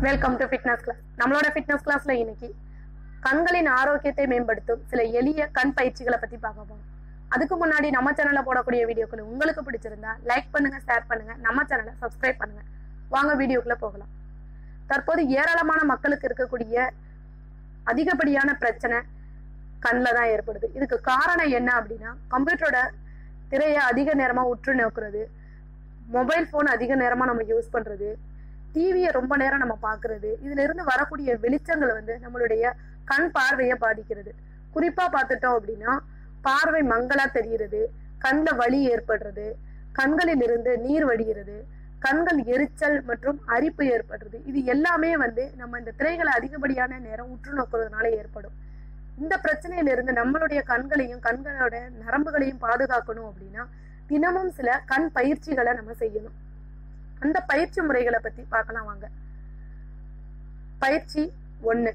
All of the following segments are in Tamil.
வெல்கம் டு ஃபிட்னஸ் கிளாஸ் நம்மளோட ஃபிட்னஸ் கிளாஸ்ல இன்னைக்கு கண்களின் ஆரோக்கியத்தை மேம்படுத்தும் சில எளிய கண் பயிற்சிகளை பத்தி பார்க்க போறோம் அதுக்கு முன்னாடி நம்ம சேனல்ல போடக்கூடிய வீடியோக்கள் உங்களுக்கு பிடிச்சிருந்தா லைக் பண்ணுங்க ஷேர் பண்ணுங்க நம்ம சேனலை சப்ஸ்கிரைப் பண்ணுங்க வாங்க வீடியோக்குள்ள போகலாம் தற்போது ஏராளமான மக்களுக்கு இருக்கக்கூடிய அதிகப்படியான பிரச்சனை கண்ணில் தான் ஏற்படுது இதுக்கு காரணம் என்ன அப்படின்னா கம்ப்யூட்டரோட திரையை அதிக நேரமா உற்று நோக்குறது மொபைல் ஃபோன் அதிக நேரமா நம்ம யூஸ் பண்றது டிவியை ரொம்ப நேரம் நம்ம பார்க்கிறது இதுல இருந்து வரக்கூடிய வெளிச்சங்கள் வந்து நம்மளுடைய கண் பார்வையை பாதிக்கிறது குறிப்பா பார்த்துட்டோம் அப்படின்னா பார்வை மங்களா தெரிகிறது கண்ணில் வலி ஏற்படுறது கண்களில் இருந்து நீர் வடிகிறது கண்கள் எரிச்சல் மற்றும் அரிப்பு ஏற்படுறது இது எல்லாமே வந்து நம்ம இந்த திரைகளை அதிகப்படியான நேரம் உற்று நோக்குறதுனால ஏற்படும் இந்த பிரச்சனையில இருந்து நம்மளுடைய கண்களையும் கண்களோட நரம்புகளையும் பாதுகாக்கணும் அப்படின்னா தினமும் சில கண் பயிற்சிகளை நம்ம செய்யணும் அந்த பயிற்சி முறைகளை பத்தி பார்க்கலாம் வாங்க பயிற்சி ஒண்ணு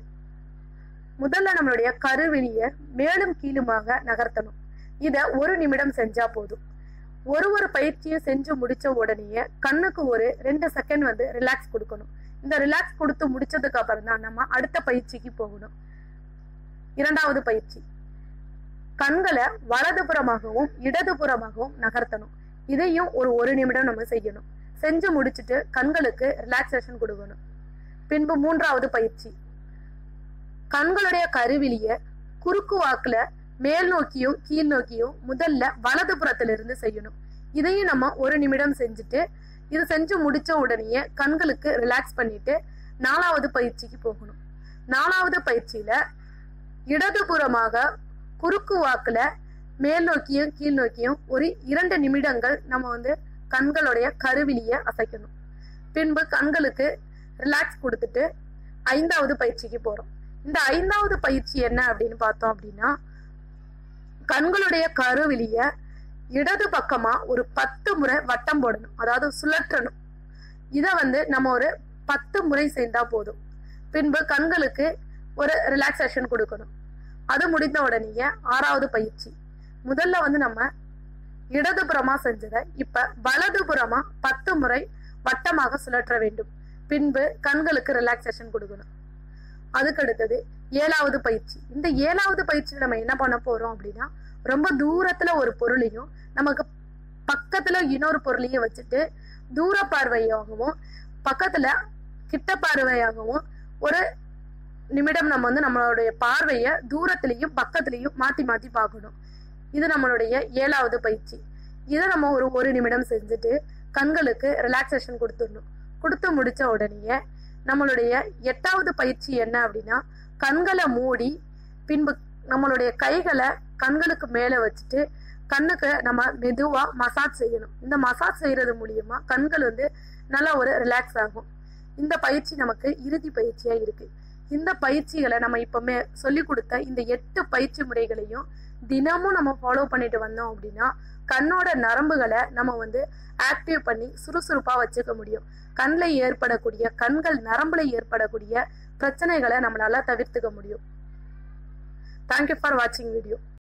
முதல்ல நம்மளுடைய கருவிழிய மேலும் கீழுமாக நகர்த்தணும் இத ஒரு நிமிடம் செஞ்சா போதும் ஒரு ஒரு பயிற்சியும் செஞ்சு முடிச்ச உடனேயே கண்ணுக்கு ஒரு ரெண்டு செகண்ட் வந்து ரிலாக்ஸ் கொடுக்கணும் இந்த ரிலாக்ஸ் கொடுத்து முடிச்சதுக்கு அப்புறம் தான் நம்ம அடுத்த பயிற்சிக்கு போகணும் இரண்டாவது பயிற்சி கண்களை வலதுபுறமாகவும் இடதுபுறமாகவும் நகர்த்தணும் இதையும் ஒரு ஒரு நிமிடம் நம்ம செய்யணும் செஞ்சு முடிச்சுட்டு கண்களுக்கு ரிலாக்ஸேஷன் கொடுக்கணும் பின்பு மூன்றாவது பயிற்சி கண்களுடைய கருவிலிய குறுக்கு வாக்குல மேல் நோக்கியும் கீழ் நோக்கியும் முதல்ல வலது புறத்துல இருந்து செய்யணும் இதையும் நம்ம ஒரு நிமிடம் செஞ்சுட்டு இது செஞ்சு முடிச்ச உடனேயே கண்களுக்கு ரிலாக்ஸ் பண்ணிட்டு நாலாவது பயிற்சிக்கு போகணும் நாலாவது பயிற்சியில இடதுபுறமாக குறுக்கு வாக்குல மேல் நோக்கியும் கீழ் நோக்கியும் ஒரு இரண்டு நிமிடங்கள் நம்ம வந்து கண்களுடைய கருவிலிய அசைக்கணும் பின்பு கண்களுக்கு ரிலாக்ஸ் கொடுத்துட்டு ஐந்தாவது பயிற்சிக்கு போறோம் இந்த ஐந்தாவது பயிற்சி என்ன அப்படின்னு பார்த்தோம் அப்படின்னா கண்களுடைய கருவிலிய இடது பக்கமா ஒரு பத்து முறை வட்டம் போடணும் அதாவது சுழற்றணும் இதை வந்து நம்ம ஒரு பத்து முறை செய்தா போதும் பின்பு கண்களுக்கு ஒரு ரிலாக்ஸேஷன் கொடுக்கணும் அது முடிந்த உடனேயே ஆறாவது பயிற்சி முதல்ல வந்து நம்ம இடதுபுறமா செஞ்சதை இப்ப வலதுபுறமா பத்து முறை வட்டமாக சுழற்ற வேண்டும் பின்பு கண்களுக்கு ரிலாக்ஸேஷன் கொடுக்கணும் அதுக்கு அடுத்தது ஏழாவது பயிற்சி இந்த ஏழாவது பயிற்சியில் நம்ம என்ன பண்ண போறோம் அப்படின்னா ரொம்ப தூரத்துல ஒரு பொருளையும் நமக்கு பக்கத்துல இன்னொரு பொருளையும் வச்சுட்டு தூர பார்வையாகவும் பக்கத்துல கிட்ட பார்வையாகவும் ஒரு நிமிடம் நம்ம வந்து நம்மளுடைய பார்வையை தூரத்திலையும் பக்கத்திலையும் மாத்தி மாத்தி பார்க்கணும் இது நம்மளுடைய ஏழாவது பயிற்சி இதை நம்ம ஒரு ஒரு நிமிடம் செஞ்சுட்டு கண்களுக்கு ரிலாக்ஸேஷன் கொடுத்துடணும் கொடுத்து முடிச்ச உடனேயே நம்மளுடைய எட்டாவது பயிற்சி என்ன அப்படின்னா கண்களை மூடி பின்பு நம்மளுடைய கைகளை கண்களுக்கு மேலே வச்சுட்டு கண்ணுக்கு நம்ம மெதுவா மசாஜ் செய்யணும் இந்த மசாஜ் செய்யறது மூலியமா கண்கள் வந்து நல்லா ஒரு ரிலாக்ஸ் ஆகும் இந்த பயிற்சி நமக்கு இறுதி பயிற்சியா இருக்கு இந்த பயிற்சிகளை நம்ம இப்பவுமே சொல்லி கொடுத்த இந்த எட்டு பயிற்சி முறைகளையும் தினமும் நம்ம ஃபாலோ பண்ணிட்டு வந்தோம் அப்படின்னா கண்ணோட நரம்புகளை நம்ம வந்து ஆக்டிவ் பண்ணி சுறுசுறுப்பா வச்சுக்க முடியும் கண்ணில் ஏற்படக்கூடிய கண்கள் நரம்புல ஏற்படக்கூடிய பிரச்சனைகளை நம்மளால தவிர்த்துக்க முடியும் தேங்க்யூ ஃபார் வாட்சிங் வீடியோ